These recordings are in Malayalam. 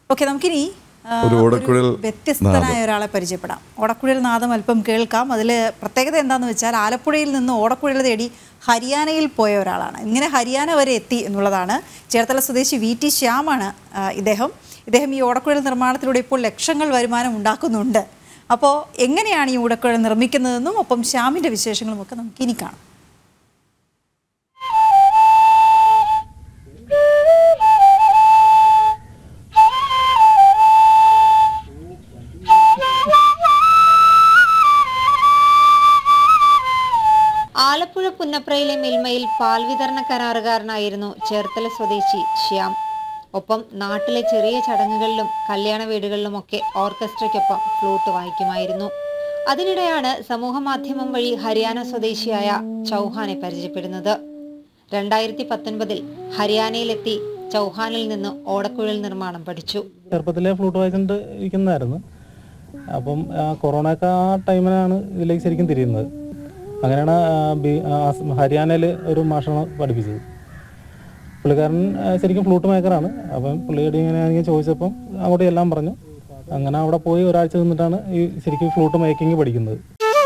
ഓക്കെ നമുക്കിനി ആ, ഒരു ഓടക്കുഴൽ വ്യത്യസ്തനായ ഒരാളെ പരിചയപ്പെടാം ഓടക്കുഴൽ നാദം അല്പം കേൾക്കാം അതിൽ പ്രത്യേകത എന്താണെന്ന് വെച്ചാൽ ആലപ്പുഴയിൽ നിന്ന് ഓടക്കുഴൽ തേടി ഹരിയാനയിൽ പോയ ഒരാളാണ് ഇങ്ങനെ ഹരിയാന വരെ എത്തി എന്നുള്ളതാണ് ചേർത്തല സ്വദേശി വി ടി ശ്യാമാണ് ആ, ഇദ്ദേഹം ഇദ്ദേഹം ഈ ഓടക്കുഴൽ നിർമ്മാണത്തിലൂടെ ഇപ്പോൾ ലക്ഷങ്ങൾ വരുമാനം ഉണ്ടാക്കുന്നുണ്ട് അപ്പോൾ എങ്ങനെയാണ് ഈ ഓടക്കുഴൽ നിർമ്മിക്കുന്നതെന്നും ഒപ്പം ശ്യാമിൻ്റെ വിശേഷങ്ങളും ഒക്കെ നമുക്ക് ഇനി കാണാം ആലപ്പുഴ പുന്നപ്രയിലെ മിൽമയിൽ പാൽ വിതരണ കരാറുകാരനായിരുന്നു ചേർത്തല സ്വദേശി ശ്യാം ഒപ്പം നാട്ടിലെ ചെറിയ ചടങ്ങുകളിലും കല്യാണ വീടുകളിലുമൊക്കെ ഓർക്കസ്ട്രയ്ക്കൊപ്പം ഫ്ലൂട്ട് വായിക്കുമായിരുന്നു അതിനിടെയാണ് സമൂഹ മാധ്യമം വഴി ഹരിയാന സ്വദേശിയായ ചൗഹാനെ പരിചയപ്പെടുന്നത് രണ്ടായിരത്തി പത്തൊൻപതിൽ ഹരിയാനയിലെത്തി ചൗഹാനിൽ നിന്ന് ഓടക്കുഴൽ നിർമ്മാണം പഠിച്ചു ചെറുപ്പത്തിലെ ഫ്ലൂട്ട് വായിച്ചുകൊണ്ട് ഇരിക്കുന്നതായിരുന്നു അപ്പം ആ, കൊറോണയൊക്കെ ആ ടൈമിലാണ് ഇതിലേക്ക് ശരിക്കും തിരിയുന്നത് അങ്ങനെയാണ് ആ, ബി- ആ, സ് ഹരിയാനയിൽ ഒരു മാഷാണ് പഠിപ്പിച്ചത് പുള്ളിക്കാരൻ ആ, ശരിക്കും ഫ്ലൂട്ട് മേക്കറാണ് അപ്പം പുള്ളിയോട് ഇങ്ങനെ ആണെങ്കിൽ ചോദിച്ചപ്പം അങ്ങോട്ട് എല്ലാം പറഞ്ഞു അങ്ങനെ അവിടെ പോയി ഒരാഴ്ച നിന്നിട്ടാണ് ഈ ശരിക്കും ഫ്ലൂട്ട് മേക്കിംഗ് പഠിക്കുന്നത്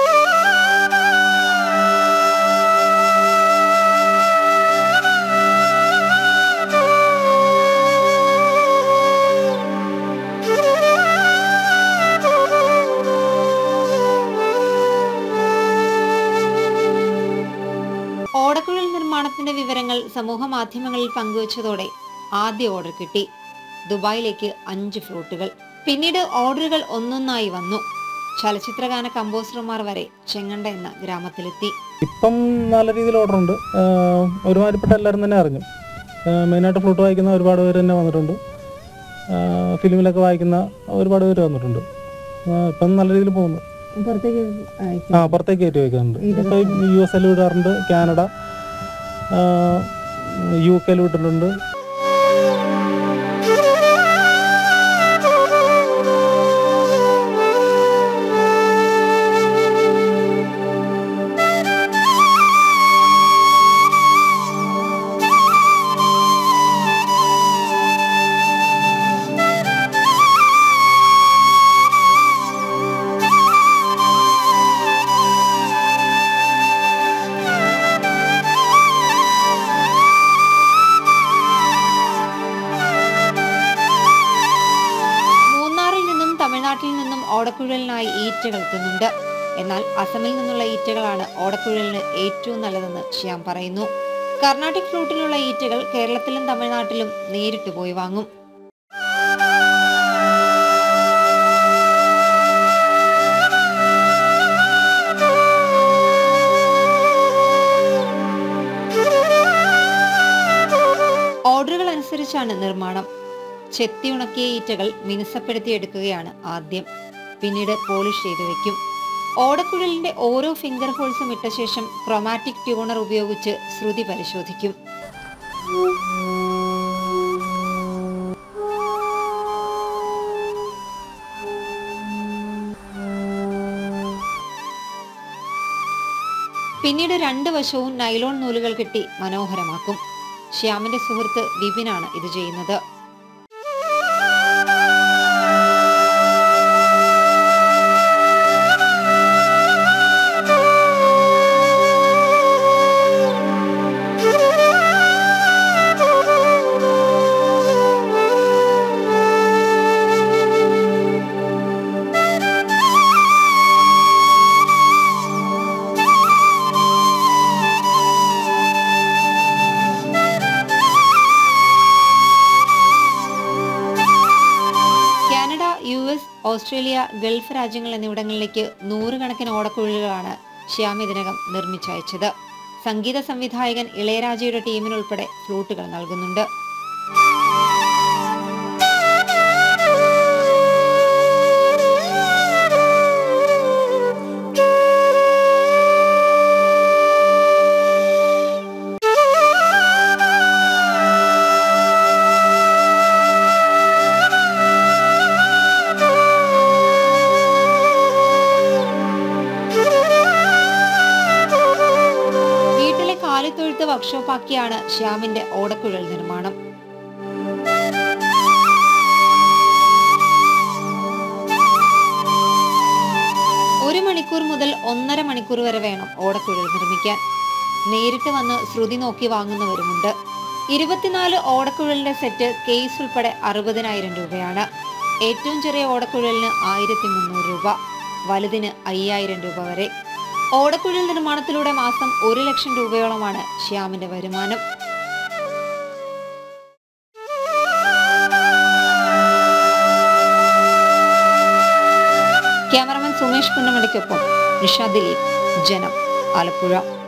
ഓടക്കുഴൽ നിർമ്മാണത്തിന്റെ വിവരങ്ങൾ സമൂഹ മാധ്യമങ്ങളിൽ പങ്കുവച്ചതോടെ ആദ്യ ഓർഡർ കിട്ടി ദുബായിലേക്ക് അഞ്ച് ഫ്ലൂട്ടുകൾ പിന്നീട് ഓർഡറുകൾ ഒന്നൊന്നായി വന്നു ചലച്ചിത്രഗാന കമ്പോസർമാർ വരെ ചെങ്ങണ്ട എന്ന ഗ്രാമത്തിലെത്തി ഇപ്പം നല്ല രീതിയിൽ ഓർഡർ ഉണ്ട് ആഹ് ഒരുമാതിരിപ്പെട്ട എല്ലാവരും തന്നെ അറിഞ്ഞു ആഹ് മെയിനായിട്ട് ഫ്ലൂട്ട് വായിക്കുന്ന ഒരുപാട് പേര് തന്നെ വന്നിട്ടുണ്ട് ആഹ് ഫിലിമിലൊക്കെ വായിക്കുന്ന ഒരുപാട് പേര് വന്നിട്ടുണ്ട് ആഹ് ഇപ്പം നല്ല രീതിയിൽ പോകുന്നു ആ പുറത്തേക്ക് കയറ്റി വയ്ക്കുന്നുണ്ട് ഇപ്പം യു എസ് എൽ വിടാറുണ്ട് കാനഡ ആഹ് യു കെയിൽ വിട്ടിട്ടുണ്ട് മൂന്നാറിൽ നിന്നും തമിഴ്നാട്ടിൽ നിന്നും ഓടക്കുഴലിനായി ഈറ്റകൾ എത്തുന്നുണ്ട് എന്നാൽ അസമിൽ നിന്നുള്ള ഈറ്റകളാണ് ഓടക്കുഴലിന് ഏറ്റവും നല്ലതെന്ന് ശ്യാം പറയുന്നു കർണാട്ടിക് ഫ്ലൂട്ടിനുള്ള ഈറ്റകൾ കേരളത്തിലും തമിഴ്നാട്ടിലും നേരിട്ട് പോയി വാങ്ങും ഓർഡറുകൾ അനുസരിച്ചാണ് നിർമ്മാണം ചെത്തി ഉണക്കിയ ഈറ്റകൾ മിനുസപ്പെടുത്തിയെടുക്കുകയാണ് ആദ്യം പിന്നീട് പോളിഷ് ചെയ്തു വെക്കും ഓടക്കുഴലിന്റെ ഓരോ ഫിംഗർ ഹോൾസും ഇട്ട ശേഷം ക്രോമാറ്റിക് ട്യൂണർ ഉപയോഗിച്ച് ശ്രുതി പരിശോധിക്കും പിന്നീട് രണ്ട് വശവും നൈലോൺ നൂലുകൾ കെട്ടി മനോഹരമാക്കും ശ്യാമിന്റെ സുഹൃത്ത് വിപിനാണ് ഇത് ചെയ്യുന്നത് Canada U S Australia Gulf രാജ്യങ്ങൾ എന്നിവിടങ്ങളിലേക്ക് നൂറുകണക്കിന് ഓടക്കുഴലുകളാണ് ശ്യാം ഇതിനകം നിർമ്മിച്ചയച്ചത് സംഗീത സംവിധായകൻ ഇളയരാജയുടെ ടീമിനുൾപ്പെടെ ഫ്ലൂട്ടുകൾ നൽകുന്നുണ്ട് വീട്ടിലെ കാലിത്തൊഴുത്ത് വർക്ക്ഷോപ്പാക്കിയാണ് ശ്യാമിന്റെ ഓടക്കുഴൽ നിർമ്മാണം ഒന്നര മണിക്കൂർ വരെ വേണം ഓടക്കുഴൽ നിർമ്മിക്കാൻ നേരിട്ട് വന്ന് ശ്രുതി നോക്കി വാങ്ങുന്നവരുമുണ്ട് ഇരുപത്തിനാല് ഓടക്കുഴലിന്റെ സെറ്റ് കേസ് ഉൾപ്പെടെ അറുപതിനായിരം രൂപയാണ് ഏറ്റവും ചെറിയ ഓടക്കുഴലിന് ആയിരത്തി മുന്നൂറ് രൂപ വലുതിന് അയ്യായിരം രൂപ വരെ ഓടക്കുഴൽ നിർമ്മാണത്തിലൂടെ മാസം ഒരു ലക്ഷം രൂപയോളമാണ് ശ്യാമിന്റെ വരുമാനം ക്യാമറമാൻ സുമേഷ് പുന്നമടയ്ക്കൊപ്പം നിഷ ദിലീപ് ജനം ആലപ്പുഴ